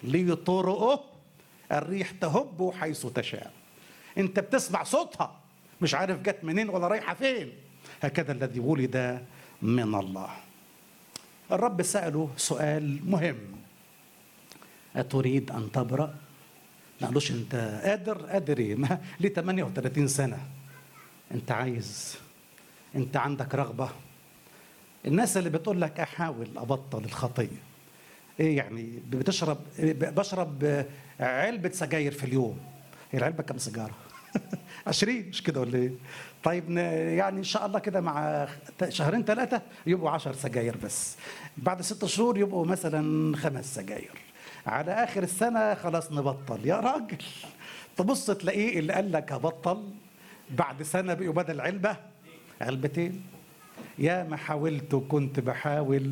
لطرقه الريح تهب حيث تشاء انت بتسمع صوتها مش عارف جت منين ولا رايحه فين هكذا الذي ولد من الله الرب سأله سؤال مهم أتريد أن تبرأ؟ ما قالوش أنت قادر قادر إيه؟ ما- ليه 38 سنة أنت عايز أنت عندك رغبة الناس اللي بتقول لك أحاول أبطل الخطية إيه يعني بتشرب بشرب علبة سجاير في اليوم هي العلبة كم سيجارة؟ 20 مش كده ولا ايه؟ طيب ن- يعني ان شاء الله كده مع ت- شهرين ثلاثة يبقوا 10 سجاير بس. بعد ست شهور يبقوا مثلا خمس سجاير. على اخر السنة خلاص نبطل يا راجل. تبص تلاقيه اللي قال لك هبطل بعد سنة بقوا بدل علبة علبتين. يا ما حاولت وكنت بحاول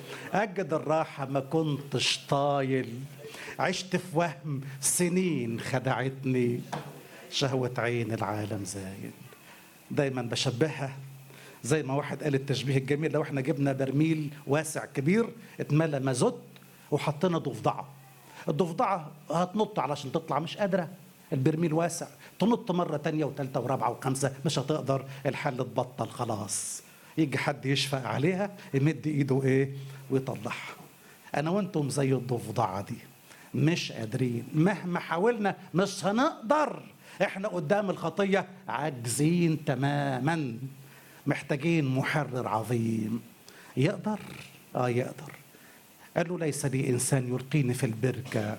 أجد الراحة ما كنتش طايل عشت في وهم سنين خدعتني شهوة عين العالم زايد دايما بشبهها زي ما واحد قال التشبيه الجميل لو احنا جبنا برميل واسع كبير اتملى مازوت وحطينا ضفدعه الضفدعه هتنط علشان تطلع مش قادره البرميل واسع تنط مره تانية وثالثه ورابعه وخمسه مش هتقدر الحل تبطل خلاص يجي حد يشفق عليها يمد ايده ايه ويطلعها انا وانتم زي الضفدعه دي مش قادرين مهما حاولنا مش هنقدر احنا قدام الخطيه عاجزين تماما محتاجين محرر عظيم يقدر اه يقدر قال له ليس لي انسان يلقيني في البركه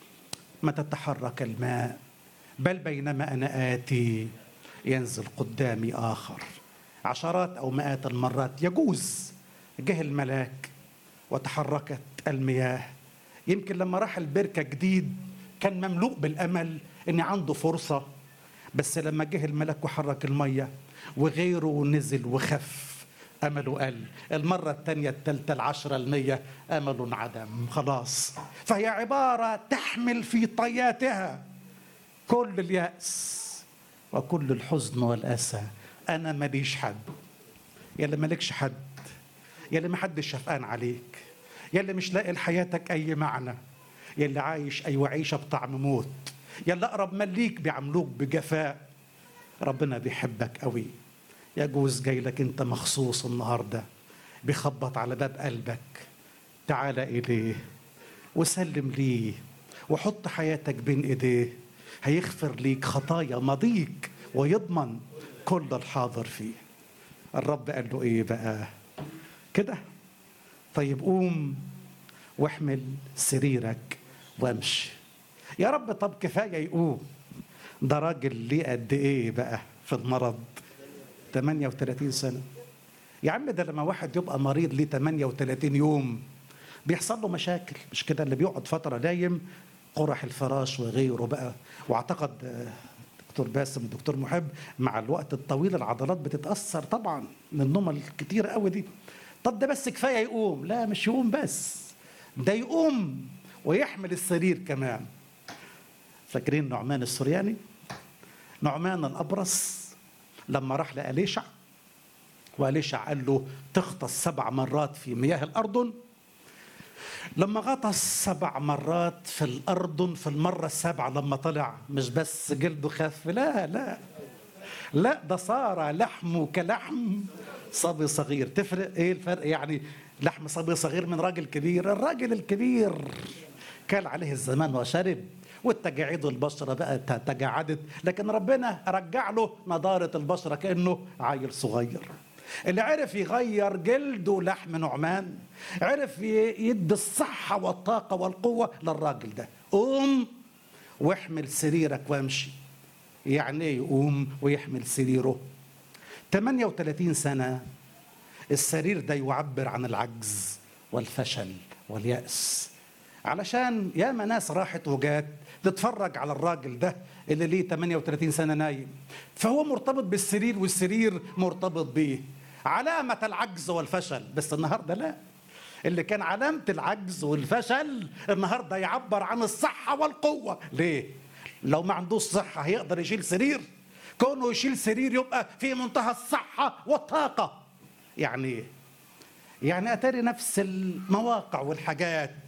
متى تحرك الماء بل بينما انا اتي ينزل قدامي اخر عشرات او مئات المرات يجوز جه الملاك وتحركت المياه يمكن لما راح البركه جديد كان مملوء بالامل ان عنده فرصه بس لما جه الملك وحرك الميه وغيره نزل وخف امله قل المره الثانيه الثالثه العشره المية امله انعدم خلاص فهي عباره تحمل في طياتها كل الياس وكل الحزن والاسى انا ماليش حد يا اللي مالكش حد يا اللي محدش شفقان عليك يا اللي مش لاقي لحياتك اي معنى يا اللي عايش اي عيشه بطعم موت يا اللي اقرب من ليك بيعملوك بجفاء ربنا بيحبك قوي يجوز جاي لك انت مخصوص النهارده بيخبط على باب قلبك تعال اليه وسلم ليه وحط حياتك بين ايديه هيغفر ليك خطايا ماضيك ويضمن كل الحاضر فيه الرب قال له ايه بقى كده طيب قوم واحمل سريرك وامشي يا رب طب كفايه يقوم ده راجل ليه قد ايه بقى في المرض 38 سنه يا عم ده لما واحد يبقى مريض ليه 38 يوم بيحصل له مشاكل مش كده اللي بيقعد فتره نايم قرح الفراش وغيره بقى واعتقد آه، دكتور باسم الدكتور محب مع الوقت الطويل العضلات بتتاثر طبعا من النوم الكتير قوي دي طب ده بس كفايه يقوم لا مش يقوم بس ده يقوم ويحمل السرير كمان فاكرين نعمان السورياني نعمان الابرص لما راح لاليشع واليشع قال له تغطس سبع مرات في مياه الاردن لما غطس سبع مرات في الأردن في المرة السابعة لما طلع مش بس جلده خف لا لا لا ده صار لحمه كلحم صبي صغير تفرق ايه الفرق يعني لحم صبي صغير من راجل كبير الراجل الكبير كان عليه الزمان وشرب والتجاعيد البشرة بقى تجاعدت لكن ربنا رجع له نضارة البشرة كأنه عيل صغير اللي عرف يغير جلده لحم نعمان عرف يدي الصحة والطاقة والقوة للراجل ده قوم واحمل سريرك وامشي يعني ايه يقوم ويحمل سريره 38 سنة السرير ده يعبر عن العجز والفشل واليأس علشان ياما ناس راحت وجات تتفرج على الراجل ده اللي ليه 38 سنة نايم فهو مرتبط بالسرير والسرير مرتبط بيه علامة العجز والفشل بس النهاردة لا اللي كان علامة العجز والفشل النهاردة يعبر عن الصحة والقوة ليه؟ لو ما عندوش صحة هيقدر يشيل سرير كونه يشيل سرير يبقى في منتهى الصحة والطاقة يعني ايه؟ يعني اتاري نفس المواقع والحاجات